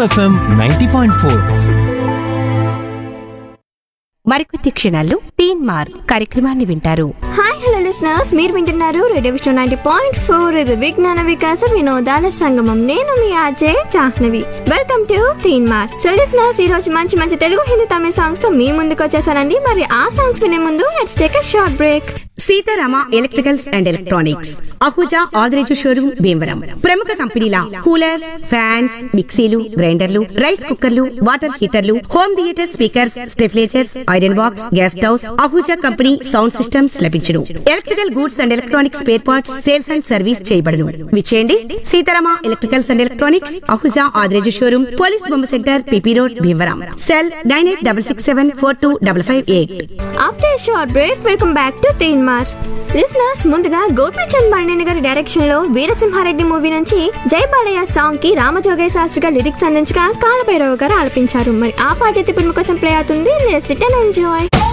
FM ninety point four మరికొద్ది క్షణాల్లో తీన్ మార్ కార్యక్రమాన్ని వింటారు హాయ్ హలో లిసనర్స్ మీరు వింటున్నారు radio Vishnu ninety point four ఇది విజ్ఞాన వికాస వినోదాల సంగమం నేను మీ ఆజే చాహ్నవి వెల్కమ్ టు తీన్ మార్ సో లిసనర్స్ ఈ రోజు మంచి మంచి తెలుగు హిందీ తమిళ సాంగ్స్ తో మీ ముందుకు వచ్చేసానండి మరి ఆ సాంగ్స్ వినే ముందు let's take a short break Seetharama electricals and electronics Ahuja Adireju showroom Bhimavaram ప్రముఖ కంపెనీల కూలర్స్ ఫ్యాన్స్ మిక్సీలు గ్రైండర్లు రైస్ కుక్కర్లు వాటర్ హీటర్లు home theatre speakers stabilisers iron box gas stoves Ahuja company sound systems లభించును electrical goods and electronics spare parts sales and service చేయబడును విచేయండి Seetharama electricals and electronics Ahuja Adireju showroom police బొమ్మ centre PP road Bhimavaram cell nine eight double six seven four two double five eight after short break welcome back to Teen Maar listeners ముందుగా గోపీచంద్ మరణి గారి direction లో Veera Simha Reddy movie నుంచి జై Balayya song కి రామజోగయ్య శాస్త్రి గారు లిరిక్స్ అందించగా కాలభైరవ గారు ఆలపించారు మరి ఆ పాట అయితే ఇప్పుడు మీకోసం ప్లే అవుతుంది నెక్స్ట్ ఎంజాయ్